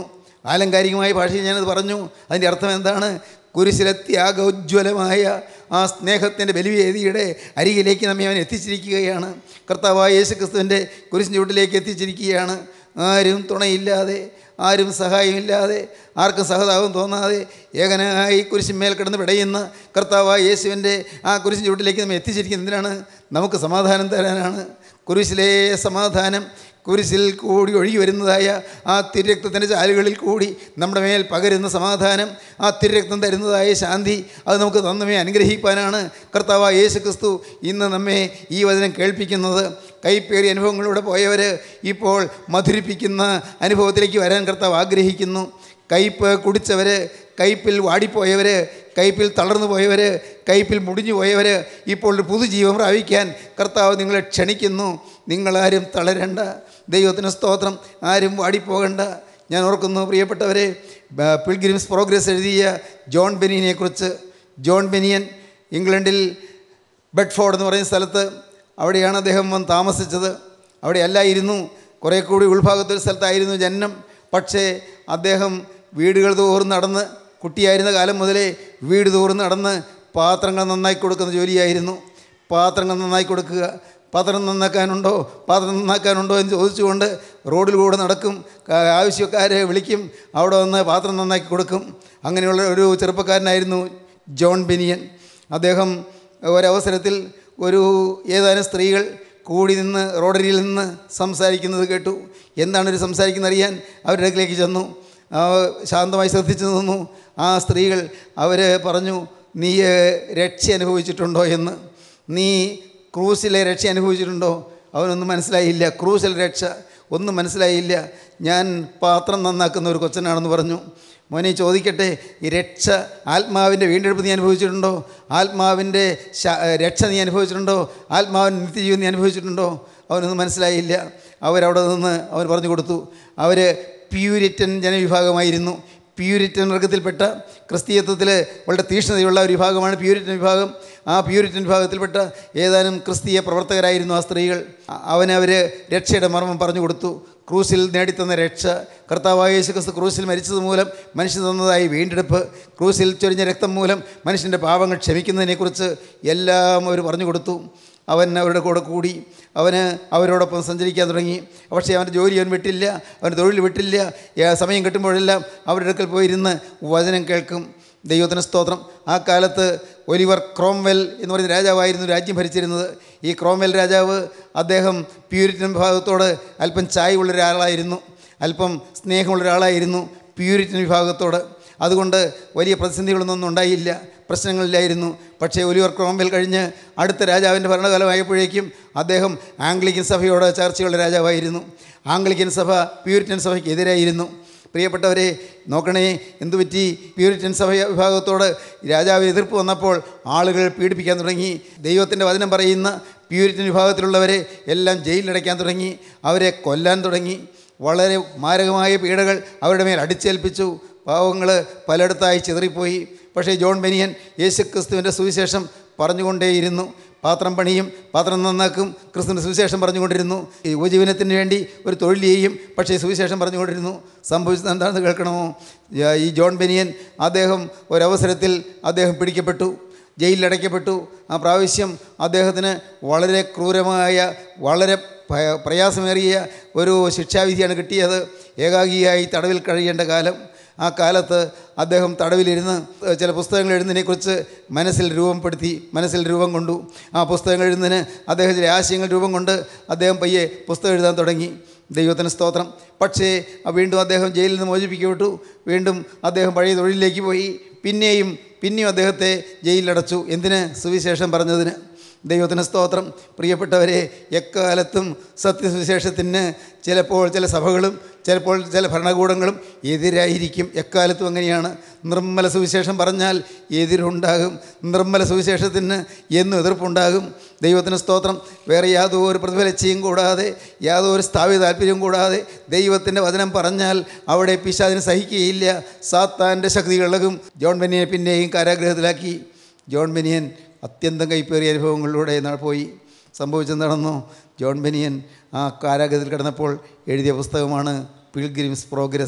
ആലങ്കാരികമായ ഭാഷയിൽ ഞാനത് പറഞ്ഞു അതിൻ്റെ അർത്ഥം എന്താണ് കുരിശിലെ ത്യാഗോജ്വലമായ ആ സ്നേഹത്തിൻ്റെ ബലിവേദിയുടെ അരികിലേക്ക് നമ്മെ അവൻ എത്തിച്ചിരിക്കുകയാണ് കർത്താവായ യേശു ക്രിസ്തുവിൻ്റെ കുരിശിൻ്റെ ചുവട്ടിലേക്ക് എത്തിച്ചിരിക്കുകയാണ് ആരും തുണയില്ലാതെ ആരും സഹായമില്ലാതെ ആർക്കും സഹതാപം തോന്നാതെ ഏകനായി കുരിശിന്മേൽ കിടന്ന് പിടയുന്ന കർത്താവായ യേശുവിൻ്റെ ആ കുരിശിൻ്റെ ചുവട്ടിലേക്ക് നമ്മെ എത്തിച്ചിരിക്കുന്നത് എന്തിനാണ് നമുക്ക് സമാധാനം തരാനാണ് കുരിശിലെ സമാധാനം കുരിശിൽ കൂടി ഒഴുകി വരുന്നതായ ആ തിരക്തത്തിൻ്റെ ചാലുകളിൽ കൂടി നമ്മുടെ മേൽ പകരുന്ന സമാധാനം ആ തിരക്തം തരുന്നതായ ശാന്തി അത് നമുക്ക് തന്നമേ അനുഗ്രഹിക്കാനാണ് കർത്താവ് യേശു ക്രിസ്തു ഇന്ന് നമ്മെ ഈ വചനം കേൾപ്പിക്കുന്നത് കൈപ്പേറിയ അനുഭവങ്ങളിലൂടെ പോയവർ ഇപ്പോൾ മധുരിപ്പിക്കുന്ന അനുഭവത്തിലേക്ക് വരാൻ കർത്താവ് ആഗ്രഹിക്കുന്നു കയ്പ് കുടിച്ചവർ കയ്പിൽ വാടിപ്പോയവർ കയ്പിൽ തളർന്നു പോയവർ കയ്പിൽ മുടിഞ്ഞു പോയവർ ഇപ്പോൾ ഒരു പുതുജീവൻ പ്രാപിക്കാൻ കർത്താവ് നിങ്ങളെ ക്ഷണിക്കുന്നു നിങ്ങളാരും തളരണ്ട ദൈവത്തിന് സ്തോത്രം ആരും വാടിപ്പോകണ്ട ഞാൻ ഓർക്കുന്നു പ്രിയപ്പെട്ടവരെ ബ- പിൽഗ്രിംസ് പ്രോഗ്രസ് എഴുതിയ ജോൺ ബെനിയനെക്കുറിച്ച് ജോൺ ബെനിയൻ ഇംഗ്ലണ്ടിൽ ബെഡ്ഫോർഡ് എന്ന് പറയുന്ന സ്ഥലത്ത് അവിടെയാണ് അദ്ദേഹം വന്ന് താമസിച്ചത് അവിടെ അല്ലായിരുന്നു കുറേ കൂടി ഉൾഭാഗത്തൊരു സ്ഥലത്തായിരുന്നു ജനനം പക്ഷേ അദ്ദേഹം വീടുകൾ തോറും നടന്ന് കുട്ടിയായിരുന്ന കാലം മുതലേ വീട് തോറും നടന്ന് പാത്രങ്ങൾ നന്നായി കൊടുക്കുന്ന ജോലിയായിരുന്നു പാത്രങ്ങൾ നന്നായി കൊടുക്കുക പാത്രം നന്നാക്കാനുണ്ടോ പാത്രം നന്നാക്കാനുണ്ടോ എന്ന് ചോദിച്ചുകൊണ്ട് റോഡിലൂടെ നടക്കും ക- ആവശ്യക്കാരെ വിളിക്കും അവിടെ വന്ന് പാത്രം നന്നാക്കി കൊടുക്കും അങ്ങനെയുള്ള ഒരു ചെറുപ്പക്കാരനായിരുന്നു ജോൺ ബെനിയൻ അദ്ദേഹം ഒരവസരത്തിൽ ഒരു ഏതാനും സ്ത്രീകൾ കൂടി നിന്ന് റോഡരിയിൽ നിന്ന് സംസാരിക്കുന്നത് കേട്ടു എന്താണ് ഒരു സംസാരിക്കുന്നത് അറിയാൻ അവരുടെ അടുക്കിലേക്ക് ചെന്നു ആ, ശാന്തമായി ശ്രദ്ധിച്ചു നിന്നു ആ സ്ത്രീകൾ അവർ പറഞ്ഞു നീ ഏഹ്, രക്ഷ അനുഭവിച്ചിട്ടുണ്ടോ എന്ന് നീ ക്രൂസിലെ രക്ഷ അനുഭവിച്ചിട്ടുണ്ടോ അവനൊന്നും മനസ്സിലായില്ല ക്രൂസിലെ രക്ഷ ഒന്നും മനസ്സിലായില്ല ഞാൻ പാത്രം നന്നാക്കുന്ന ഒരു കൊച്ചനാണെന്ന് പറഞ്ഞു മോനെ ചോദിക്കട്ടെ ഈ രക്ഷ ആത്മാവിൻ്റെ വീണ്ടെടുപ്പ് നീ അനുഭവിച്ചിട്ടുണ്ടോ ആത്മാവിൻ്റെ ശ- രക്ഷ നീ അനുഭവിച്ചിട്ടുണ്ടോ ആത്മാവിൻ്റെ നിത്യജീവൻ നീ അനുഭവിച്ചിട്ടുണ്ടോ അവനൊന്നും മനസ്സിലായില്ല അവരവിടെ നിന്ന് അവൻ പറഞ്ഞു കൊടുത്തു അവർ പ്യൂരിറ്റൻ ജനവിഭാഗമായിരുന്നു പ്യൂരിറ്റൻ വർഗത്തിൽപ്പെട്ട ക്രിസ്തീയത്വത്തിൽ വളരെ തീക്ഷ്ണതയുള്ള ഒരു വിഭാഗമാണ് പ്യൂരിറ്റൻ വിഭാഗം ആ പ്യൂരിറ്റൻ വിഭാഗത്തിൽപ്പെട്ട ഏതാനും ക്രിസ്തീയ പ്രവർത്തകരായിരുന്നു ആ സ്ത്രീകൾ അ- അവനവർ രക്ഷയുടെ മർമ്മം പറഞ്ഞു കൊടുത്തു ക്രൂസിൽ നേടിത്തന്ന രക്ഷ കർത്താവായ യേശു ക്രിസ്തു ക്രൂസിൽ മരിച്ചത് മൂലം മനുഷ്യൻ തന്നതായി വീണ്ടെടുപ്പ് ക്രൂസിൽ ചൊരിഞ്ഞ രക്തം മൂലം മനുഷ്യൻ്റെ പാപങ്ങൾ ക്ഷമിക്കുന്നതിനെക്കുറിച്ച് എല്ലാം അവർ പറഞ്ഞു കൊടുത്തു അവൻ അവരുടെ കൂടെ കൂടി അവന് അവരോടൊപ്പം സഞ്ചരിക്കാൻ തുടങ്ങി പക്ഷേ അവൻ്റെ ജോലി അവൻ വിട്ടില്ല അവൻ തൊഴിൽ വിട്ടില്ല ഏ- സമയം കിട്ടുമ്പോഴെല്ലാം അവരുടെ അടുക്കൽ പോയിരുന്ന് വചനം കേൾക്കും ദൈവത്തിന് സ്തോത്രം ആ കാലത്ത് ഒലിവർ ക്രോംവെൽ എന്ന് പറയുന്ന രാജാവായിരുന്നു രാജ്യം ഭരിച്ചിരുന്നത് ഈ ക്രോംവെൽ രാജാവ് അദ്ദേഹം പ്യൂരിറ്റൻ വിഭാഗത്തോട് അല്പം ചായവുള്ള ഒരാളായിരുന്നു അല്പം സ്നേഹമുള്ള ഒരാളായിരുന്നു പ്യൂരിറ്റൻ വിഭാഗത്തോട് അതുകൊണ്ട് വലിയ പ്രതിസന്ധികളൊന്നും ഉണ്ടായില്ല പ്രശ്നങ്ങളില്ലായിരുന്നു പക്ഷേ ഒലിവർ ക്രോംവെൽ കഴിഞ്ഞ് അടുത്ത രാജാവിൻ്റെ ഭരണകാലമായപ്പോഴേക്കും അദ്ദേഹം ആംഗ്ലിക്കൻ സഭയോട് ചർച്ചയുള്ള രാജാവായിരുന്നു ആംഗ്ലിക്കൻ സഭ പ്യൂരിറ്റൻ സഭയ്ക്ക് എതിരായിരുന്നു പ്രിയപ്പെട്ടവരെ നോക്കണേ എന്തു പറ്റി പ്യൂരിറ്റൻ സഭ വിഭാഗത്തോട് രാജാവിന് എതിർപ്പ് വന്നപ്പോൾ ആളുകൾ പീഡിപ്പിക്കാൻ തുടങ്ങി ദൈവത്തിൻ്റെ വചനം പറയുന്ന പ്യൂരിറ്റൻ വിഭാഗത്തിലുള്ളവരെ എല്ലാം ജയിലിലടയ്ക്കാൻ തുടങ്ങി അവരെ കൊല്ലാൻ തുടങ്ങി വളരെ മാരകമായ പീഡകൾ അവരുടെ മേൽ അടിച്ചേൽപ്പിച്ചു പാവങ്ങൾ പലയിടത്തായി ചിതറിപ്പോയി പക്ഷേ ജോൺ ബെനിയൻ യേശു ക്രിസ്തുവിൻ്റെ സുവിശേഷം പറഞ്ഞുകൊണ്ടേയിരുന്നു പാത്രം പണിയും പാത്രം നന്നാക്കും ക്രിസ്തുവിൻ്റെ സുവിശേഷം പറഞ്ഞുകൊണ്ടിരുന്നു ഈ ഉപജീവനത്തിന് വേണ്ടി ഒരു തൊഴിൽ ചെയ്യും പക്ഷേ സുവിശേഷം പറഞ്ഞുകൊണ്ടിരുന്നു സംഭവിച്ചത് എന്താണെന്ന് കേൾക്കണമോ യ- ഈ ജോൺ ബെനിയൻ അദ്ദേഹം ഒരവസരത്തിൽ അദ്ദേഹം പിടിക്കപ്പെട്ടു ജയിലിലടയ്ക്കപ്പെട്ടു ആ പ്രാവശ്യം അദ്ദേഹത്തിന് വളരെ ക്രൂരമായ വളരെ ഭയ- പ്രയാസമേറിയ ഒരു ശിക്ഷാവിധിയാണ് കിട്ടിയത് ഏകാഗിയായി തടവിൽ കഴിയേണ്ട കാലം ആ കാലത്ത് അദ്ദേഹം തടവിലിരുന്ന് ചില പുസ്തകങ്ങൾ എഴുതുന്നതിനെക്കുറിച്ച് മനസ്സിൽ രൂപപ്പെടുത്തി മനസ്സിൽ രൂപം കൊണ്ടു ആ പുസ്തകങ്ങൾ എഴുതുന്നതിന് അദ്ദേഹത്തിൻ്റെ ആശയങ്ങൾ രൂപം കൊണ്ട് അദ്ദേഹം പയ്യെ പുസ്തകം എഴുതാൻ തുടങ്ങി ദൈവത്തിന് സ്തോത്രം പക്ഷേ ആ വീണ്ടും അദ്ദേഹം ജയിലിൽ നിന്ന് മോചിപ്പിക്കപ്പെട്ടു വീണ്ടും അദ്ദേഹം പഴയ തൊഴിലിലേക്ക് പോയി പിന്നെയും പിന്നെയും അദ്ദേഹത്തെ ജയിലിലടച്ചു എന്തിന് സുവിശേഷം പറഞ്ഞതിന് ദൈവത്തിന് സ്തോത്രം പ്രിയപ്പെട്ടവരെ എക്കാലത്തും സത്യസുവിശേഷത്തിന് ചിലപ്പോൾ ചില സഭകളും ചിലപ്പോൾ ചില ഭരണകൂടങ്ങളും എതിരായിരിക്കും എക്കാലത്തും അങ്ങനെയാണ് നിർമ്മല സുവിശേഷം പറഞ്ഞാൽ എതിരുണ്ടാകും നിർമ്മല സുവിശേഷത്തിന് എന്നും എതിർപ്പുണ്ടാകും ദൈവത്തിന് സ്തോത്രം വേറെ യാതൊരു പ്രതിഫലച്ചയും കൂടാതെ യാതൊരു സ്ഥാപിത താല്പര്യവും കൂടാതെ ദൈവത്തിൻ്റെ വചനം പറഞ്ഞാൽ അവിടെ പിശാചിന് സഹിക്കുകയില്ല സാത്താൻ്റെ ശക്തികൾ ഇളകും ജോൺ ബെന്നിയെ പിന്നെയും കാരാഗ്രഹത്തിലാക്കി ജോൺ ബെനിയൻ അത്യന്തം കൈപ്പേറിയ അനുഭവങ്ങളിലൂടെ നാൾ പോയി സംഭവിച്ചത് നടന്നു ജോൺ ബെനിയൻ ആ കാരാഗ്രഹത്തിൽ കിടന്നപ്പോൾ എഴുതിയ പുസ്തകമാണ് പിൽഗ്രിംസ് പ്രോഗ്രസ്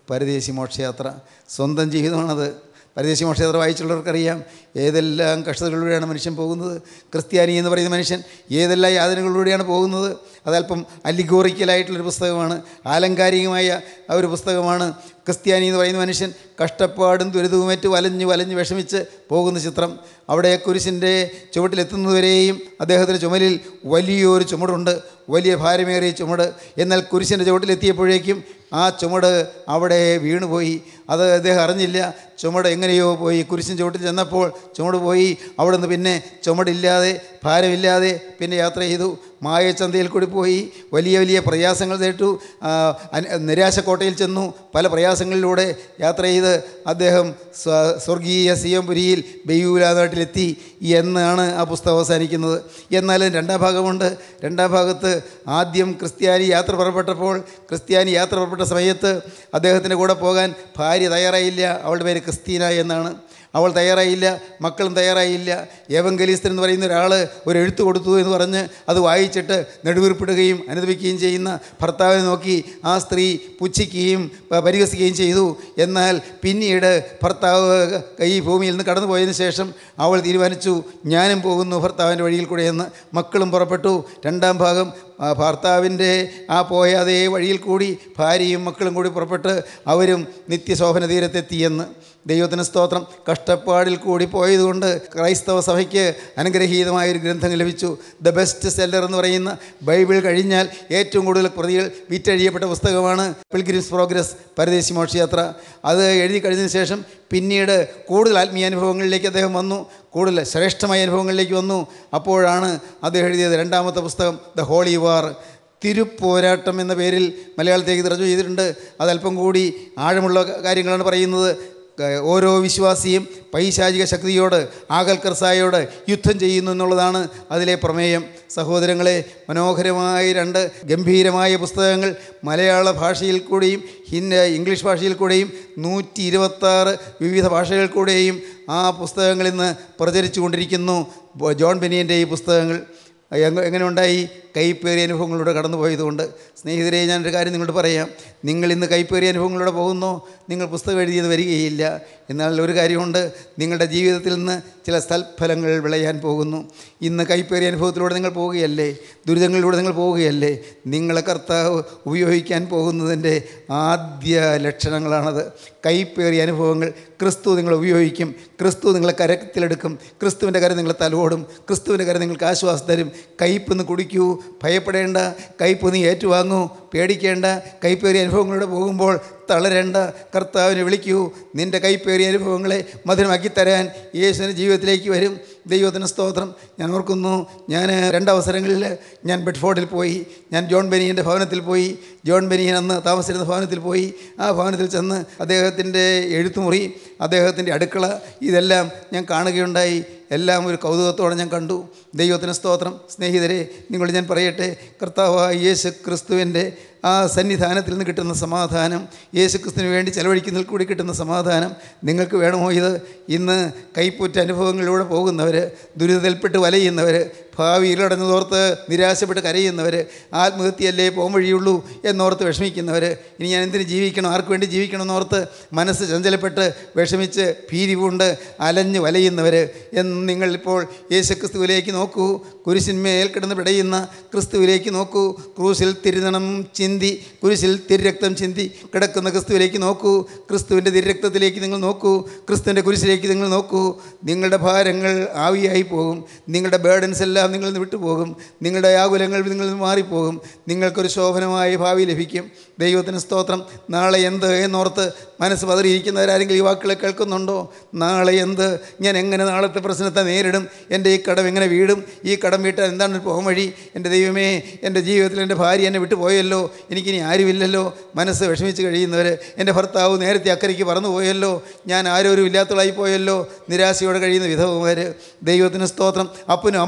പരദേശി മോക്ഷയാത്ര സ്വന്തം ജീവിതമാണത് പരദേശി മോക്ഷയാത്ര വായിച്ചുള്ളവർക്കറിയാം ഏതെല്ലാം കഷ്ടതകളിലൂടെയാണ് മനുഷ്യൻ പോകുന്നത് ക്രിസ്ത്യാനി എന്ന് പറയുന്ന മനുഷ്യൻ ഏതെല്ലാം യാതനകളിലൂടെയാണ് പോകുന്നത് അതല്പം അലിഗോറിക്കലായിട്ടുള്ളൊരു പുസ്തകമാണ് ആലങ്കാരികമായ ആ ഒരു പുസ്തകമാണ് ക്രിസ്ത്യാനി എന്ന് പറയുന്ന മനുഷ്യൻ കഷ്ടപ്പാടും ദുരിതവുമേറ്റ് വലഞ്ഞ് വലഞ്ഞ് വിഷമിച്ച് പോകുന്ന ചിത്രം അവിടെ കുരിശിൻ്റെ ചുവട്ടിലെത്തുന്നതുവരെയും അദ്ദേഹത്തിൻ്റെ ചുമലിൽ വലിയൊരു ചുമടുണ്ട് വലിയ ഭാരമേറിയ ചുമട് എന്നാൽ കുരിശിൻ്റെ ചുവട്ടിലെത്തിയപ്പോഴേക്കും ആ ചുമട് അവിടെ വീണുപോയി അത് അദ്ദേഹം അറിഞ്ഞില്ല ചുമട് എങ്ങനെയോ പോയി കുരിശിൻ ചുവട്ടിൽ ചെന്നപ്പോൾ ചുമട് പോയി അവിടെ നിന്ന് പിന്നെ ചുമടില്ലാതെ ഭാരമില്ലാതെ പിന്നെ യാത്ര ചെയ്തു മായച്ചന്തയിൽ കൂടി പോയി വലിയ വലിയ പ്രയാസങ്ങൾ നേട്ടു ആ, അന- നിരാശക്കോട്ടയിൽ ചെന്നു പല പ്രയാസങ്ങളിലൂടെ യാത്ര ചെയ്ത് അദ്ദേഹം സ്വ- സ്വർഗീയ സിയംപുരിയിൽ ബെയ്യൂല നാട്ടിലെത്തി എന്നാണ് ആ പുസ്തകം അവസാനിക്കുന്നത് എന്നാലും രണ്ടാം ഭാഗമുണ്ട് രണ്ടാം ഭാഗത്ത് ആദ്യം ക്രിസ്ത്യാനി യാത്ര പുറപ്പെട്ടപ്പോൾ ക്രിസ്ത്യാനി യാത്ര പുറപ്പെട്ട സമയത്ത് അദ്ദേഹത്തിൻ്റെ കൂടെ പോകാൻ ഭാര്യ തയ്യാറായില്ല അവളുടെ പേര് ക്രിസ്തീന എന്നാണ് അവൾ തയ്യാറായില്ല മക്കളും തയ്യാറായില്ല ഏവങ്കലീസ്തൻ എന്ന് പറയുന്ന ഒരാൾ ഒരു എഴുത്ത് കൊടുത്തു എന്ന് പറഞ്ഞ് അത് വായിച്ചിട്ട് നെടുവീർപ്പിടുകയും അനുദപിക്കുകയും ചെയ്യുന്ന ഭർത്താവിനെ നോക്കി ആ സ്ത്രീ പുച്ഛിക്കുകയും പ- പരിഹസിക്കുകയും ചെയ്തു എന്നാൽ പിന്നീട് ഭർത്താവ് ഈ ഭൂമിയിൽ നിന്ന് കടന്നു പോയതിന് ശേഷം അവൾ തീരുമാനിച്ചു ഞാനും പോകുന്നു ഭർത്താവിൻ്റെ വഴിയിൽ കൂടെ എന്ന് മക്കളും പുറപ്പെട്ടു രണ്ടാം ഭാഗം ആ ഭർത്താവിൻ്റെ ആ പോയ അതേ വഴിയിൽ കൂടി ഭാര്യയും മക്കളും കൂടി പുറപ്പെട്ട് അവരും നിത്യശോഭന തീരത്തെത്തിയെന്ന് ദൈവത്തിന് സ്തോത്രം കഷ്ടപ്പാടിൽ കൂടി പോയതുകൊണ്ട് ക്രൈസ്തവ സഭയ്ക്ക് അനുഗ്രഹീതമായൊരു ഗ്രന്ഥം ലഭിച്ചു ദ ബെസ്റ്റ് സെല്ലർ എന്ന് പറയുന്ന ബൈബിൾ കഴിഞ്ഞാൽ ഏറ്റവും കൂടുതൽ പ്രതികൾ വിറ്റഴിയപ്പെട്ട പുസ്തകമാണ് പിൽഗ്രിംസ് പ്രോഗ്രസ് പരദേശി മോക്ഷയാത്ര അത് എഴുതി കഴിഞ്ഞതിന് ശേഷം പിന്നീട് കൂടുതൽ ആത്മീയ അനുഭവങ്ങളിലേക്ക് അദ്ദേഹം വന്നു കൂടുതൽ ശ്രേഷ്ഠമായ അനുഭവങ്ങളിലേക്ക് വന്നു അപ്പോഴാണ് അദ്ദേഹം എഴുതിയത് രണ്ടാമത്തെ പുസ്തകം ദ ഹോളി വാർ തിരുപ്പോരാട്ടം എന്ന പേരിൽ മലയാളത്തിലേക്ക് തർജ്ജമ ചെയ്തിട്ടുണ്ട് അതല്പം കൂടി ആഴമുള്ള കാര്യങ്ങളാണ് പറയുന്നത് ക- ഓരോ വിശ്വാസിയും പൈശാചിക ശക്തിയോട് ആകൽക്കർസായോട് യുദ്ധം ചെയ്യുന്നു എന്നുള്ളതാണ് അതിലെ പ്രമേയം സഹോദരങ്ങളെ മനോഹരമായ രണ്ട് ഗംഭീരമായ പുസ്തകങ്ങൾ മലയാള ഭാഷയിൽ കൂടെയും ഹിന്ദി ഇംഗ്ലീഷ് ഭാഷയിൽ കൂടെയും നൂറ്റി ഇരുപത്താറ് വിവിധ ഭാഷകൾ കൂടെയും ആ പുസ്തകങ്ങൾ ഇന്ന് പ്രചരിച്ചു കൊണ്ടിരിക്കുന്നു ബോ- ജോൺ ബെനിയൻ്റെ ഈ പുസ്തകങ്ങൾ എങ്ങ- എങ്ങനെ ഉണ്ടായി കൈപ്പേറിയ അനുഭവങ്ങളിലൂടെ കടന്നു പോയതുകൊണ്ട് സ്നേഹിതരെ ഞാനൊരു കാര്യം നിങ്ങളോട് പറയാം നിങ്ങൾ ഇന്ന് കൈപ്പേറിയ അനുഭവങ്ങളിലൂടെ പോകുന്നോ നിങ്ങൾ പുസ്തകം എഴുതിയത് വരികയില്ല എന്നാൽ ഒരു കാര്യമുണ്ട് നിങ്ങളുടെ ജീവിതത്തിൽ നിന്ന് ചില സൽഫലങ്ങൾ വിളയാൻ പോകുന്നു ഇന്ന് കൈപ്പേറിയ അനുഭവത്തിലൂടെ നിങ്ങൾ പോവുകയല്ലേ ദുരിതങ്ങളിലൂടെ നിങ്ങൾ പോവുകയല്ലേ നിങ്ങളെ കർത്താവ് ഉപയോഗിക്കാൻ പോകുന്നതിൻ്റെ ആദ്യ ലക്ഷണങ്ങളാണത് കൈപ്പേറിയ അനുഭവങ്ങൾ ക്രിസ്തു നിങ്ങളെ ഉപയോഗിക്കും ക്രിസ്തു നിങ്ങളെ കരത്തിലെടുക്കും ക്രിസ്തുവിൻ്റെ കരം നിങ്ങളെ തലോടും ക്രിസ്തുവിൻ്റെ കരം നിങ്ങൾക്ക് ആശ്വാസം തരും കയ്പ് നിന്ന് കുടിക്കൂ ഭയപ്പെടേണ്ട കയ്പ് നീ ഏറ്റുവാങ്ങൂ പേടിക്കേണ്ട കൈപ്പേറിയ അനുഭവങ്ങളിലൂടെ പോകുമ്പോൾ തളരേണ്ട കർത്താവിനെ വിളിക്കൂ നിൻ്റെ കൈപ്പേറിയ അനുഭവങ്ങളെ മധുരമാക്കി തരാൻ യേശുവിൻ്റെ ജീവിതത്തിലേക്ക് വരും ദൈവത്തിന് സ്തോത്രം ഞാൻ ഓർക്കുന്നു ഞാൻ രണ്ടവസരങ്ങളിൽ ഞാൻ ബെഡ്ഫോർഡിൽ പോയി ഞാൻ ജോൺ ബെനിയൻ്റെ ഭവനത്തിൽ പോയി ജോൺ ബെനിയൻ അന്ന് താമസിച്ചിരുന്ന ഭവനത്തിൽ പോയി ആ ഭവനത്തിൽ ചെന്ന് അദ്ദേഹത്തിൻ്റെ എഴുത്തുമുറി അദ്ദേഹത്തിൻ്റെ അടുക്കള ഇതെല്ലാം ഞാൻ കാണുകയുണ്ടായി എല്ലാം ഒരു കൗതുകത്തോടെ ഞാൻ കണ്ടു ദൈവത്തിന് സ്തോത്രം സ്നേഹിതരെ നിങ്ങളോട് ഞാൻ പറയട്ടെ കർത്താവായ യേശു ക്രിസ്തുവിൻ്റെ ആ സന്നിധാനത്തിൽ നിന്ന് കിട്ടുന്ന സമാധാനം യേശു ക്രിസ്തുവിന് വേണ്ടി ചെലവഴിക്കുന്നതിൽ കൂടി കിട്ടുന്ന സമാധാനം നിങ്ങൾക്ക് വേണമോ ഇത് ഇന്ന് കൈപ്പുറ്റ അനുഭവങ്ങളിലൂടെ പോകുന്നവർ ദുരിതത്തിൽപ്പെട്ട് വലയുന്നവർ ഭാവി ഇരുളടഞ്ഞതോർത്ത് നിരാശപ്പെട്ട് കരയുന്നവർ ആത്മഹത്യയല്ലേ പോകാൻ വഴിയുള്ളൂ എന്നോർത്ത് വിഷമിക്കുന്നവർ ഇനി ഞാൻ എന്തിന് ജീവിക്കണം ആർക്ക് വേണ്ടി ജീവിക്കണം എന്നോർത്ത് മനസ്സ് ചഞ്ചലപ്പെട്ട് വിഷമിച്ച് ഭീതി പൂണ്ട് അലഞ്ഞ് വലയുന്നവർ എന്ന് നിങ്ങളിപ്പോൾ യേശു ക്രിസ്തുവിലേക്ക് നോക്കൂ കുരിശിന്മേൽ കിടന്ന് പിടയുന്ന ക്രിസ്തുവിലേക്ക് നോക്കൂ ക്രൂശിൽ തിരുനണം ചിന്തി കുരിശിൽ തിരുരക്തം ചിന്തി കിടക്കുന്ന ക്രിസ്തുവിലേക്ക് നോക്കൂ ക്രിസ്തുവിൻ്റെ തിരുരക്തത്തിലേക്ക് നിങ്ങൾ നോക്കൂ ക്രിസ്തുവിൻ്റെ കുരിശിലേക്ക് നിങ്ങൾ നോക്കൂ നിങ്ങളുടെ ഭാരങ്ങൾ ആവിയായി പോകും നിങ്ങളുടെ ബേഡൻസ് എല്ലാം നിങ്ങളിൽ നിന്ന് വിട്ടുപോകും നിങ്ങളുടെ ആകുലങ്ങൾ നിങ്ങളിൽ നിന്ന് മാറിപ്പോകും നിങ്ങൾക്കൊരു ശോഭനമായ ഭാവി ലഭിക്കും ദൈവത്തിന് സ്തോത്രം നാളെ എന്ത് എന്നോർത്ത് മനസ്സ് പതറിയിരിക്കുന്നവരാരെങ്കിലും ഈ വാക്കുകളെ കേൾക്കുന്നുണ്ടോ നാളെ എന്ത് ഞാൻ എങ്ങനെ നാളത്തെ പ്രശ്നത്തെ നേരിടും എൻ്റെ ഈ കടം എങ്ങനെ വീടും ഈ കടം വീട്ടാൻ എന്താണ് ഒരു പോകാൻ വഴി എൻ്റെ ദൈവമേ എൻ്റെ ജീവിതത്തിൽ എൻ്റെ ഭാര്യ എന്നെ വിട്ടുപോയല്ലോ എനിക്കിനി ആരുമില്ലല്ലോ മനസ്സ് വിഷമിച്ച് കഴിയുന്നവർ എൻ്റെ ഭർത്താവ് നേരത്തെ അക്കരയ്ക്ക് പറന്നു പോയല്ലോ ഞാൻ ആരോരും ഇല്ലാത്തവളായി പോയല്ലോ നിരാശയോടെ കഴിയുന്ന വിധവമാർ ദൈവത്തിന് സ്തോത്രം അപ്പനും അമ്മയും ഇല്ല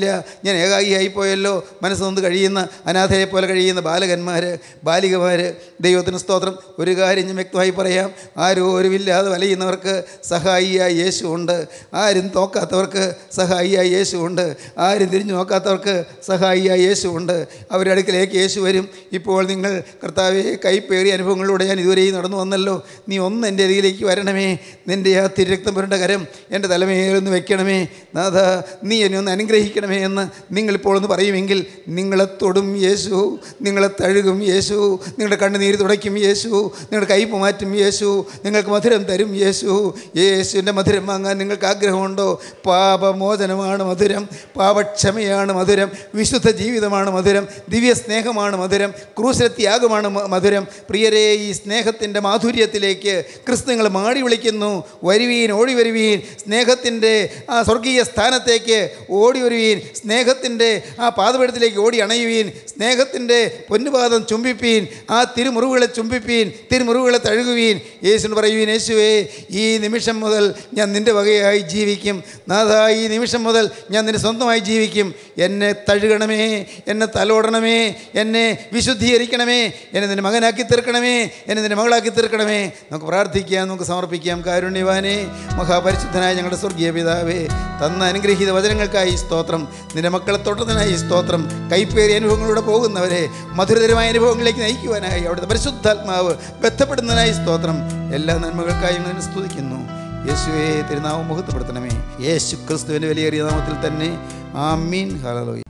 ആരുമില്ല ഞാൻ ഏകാഗിയായി പോയല്ലോ മനസ്സൊന്ന് കഴിയുന്ന അനാഥരെ പോലെ കഴിയുന്ന ബാലകന്മാർ ബാലികമാർ ദൈവത്തിന് സ്തോത്രം ഒരു കാര്യം ഞാൻ വ്യക്തമായി പറയാം ആരോരുമില്ലാതെ വലയുന്നവർക്ക് സഹായിയായ യേശു ഉണ്ട് ആരും നോക്കാത്തവർക്ക് സഹായിയായ യേശു ഉണ്ട് ആരും തിരിഞ്ഞു നോക്കാത്തവർക്ക് സഹായിയായ യേശു ഉണ്ട് അവരുടെ അടുക്കലേക്ക് യേശു വരും ഇപ്പോൾ നിങ്ങൾ കർത്താവെ കൈപ്പേറിയ അനുഭവങ്ങളിലൂടെ ഞാൻ ഇതുവരെയും നടന്നു വന്നല്ലോ നീ ഒന്ന് എൻ്റെ അരികിലേക്ക് വരണമേ നിൻ്റെ ആ തിരക്തം പുരണ്ട കരം എൻ്റെ തലമേലൊന്ന് വെക്കണമേ നാഥ നീ എന്നെ ഒന്ന് അനുഗ്രഹിക്കണമേ എന്ന് നിങ്ങളിപ്പോൾ ഒന്ന് പറയുമെങ്കിൽ നിങ്ങളെ തൊടും യേശു നിങ്ങളെ തഴുകും യേശു നിങ്ങളുടെ കണ്ണുനീര് തുടയ്ക്കും യേശു നിങ്ങളുടെ കയ്പ് മാറ്റും യേശു നിങ്ങൾക്ക് മധുരം തരും യേശു യേശുവിൻ്റെ മധുരം വാങ്ങാൻ നിങ്ങൾക്ക് ആഗ്രഹമുണ്ടോ പാപമോചനമാണ് മധുരം പാപക്ഷമയാണ് മധുരം വിശുദ്ധ ജീവിതമാണ് മധുരം ദിവ്യ സ്നേഹമാണ് മധുരം ക്രൂശിലെ ത്യാഗമാണ് മ- മധുരം പ്രിയരെ ഈ സ്നേഹത്തിൻ്റെ മാധുര്യത്തിലേക്ക് ക്രിസ്തു നിങ്ങൾ മാടി വിളിക്കുന്നു വരുവീൻ ഓടി വരുവീൻ സ്നേഹത്തിൻ്റെ ആ സ്വർഗീയ സ്ഥാനത്തേക്ക് ഓടി വരുവീൻ സ്നേഹത്തിൻ്റെ ആ പാതപീഠത്തിലേക്ക് ഓടി അണയുവീൻ സ്നേഹത്തിൻ്റെ പൊന്നുപാദം ചുംബിപ്പീൻ ആ തിരുമുറിവുകളെ ചുംബിപ്പീൻ തിരുമുറിവുകളെ തഴുകുവീൻ യേശുവിന് പറയുവീൻ യേശുവേ ഈ നിമിഷം മുതൽ ഞാൻ നിൻ്റെ വകയായി ജീവിക്കും നാഥ ഈ നിമിഷം മുതൽ ഞാൻ നിൻ്റെ സ്വന്തമായി ജീവിക്കും എന്നെ തഴുകണമേ എന്നെ തലോടണമേ എന്നെ വിശുദ്ധീകരിക്കണമേ എന്നെ നിൻ്റെ മകനാക്കി തീർക്കണമേ എന്നെ നിൻ്റെ മകളാക്കി തീർക്കണമേ നമുക്ക് പ്രാർത്ഥിക്കാം നമുക്ക് സമർപ്പിക്കാം കാരുണ്യവാനെ മഹാപരിശുദ്ധനായ ഞങ്ങളുടെ സ്വർഗീയ പിതാവേ തന്ന അനുഗ്രഹീത വചനങ്ങൾക്കായി സ്തോത്രം നിന്റെ മക്കളെ തൊട്ടതിനായി സ്തോത്രം കൈപ്പേറിയ അനുഭവങ്ങളിലൂടെ പോകുന്നവരെ മധുരതരമായ അനുഭവങ്ങളിലേക്ക് നയിക്കുവാനായി അവിടുത്തെ പരിശുദ്ധാത്മാവ് ബന്ധപ്പെടുന്നതിനായി സ്തോത്രം എല്ലാ നന്മകൾക്കായും നിന്നെ സ്തുതിക്കുന്നു യേശുവേ തിരുനാമം മുഖത്തപ്പെടുത്തണമേ യേശു ക്രിസ്തുവിൻ്റെ വിലയേറിയ നാമത്തിൽ തന്നെ ആമീൻ ഹലലോയ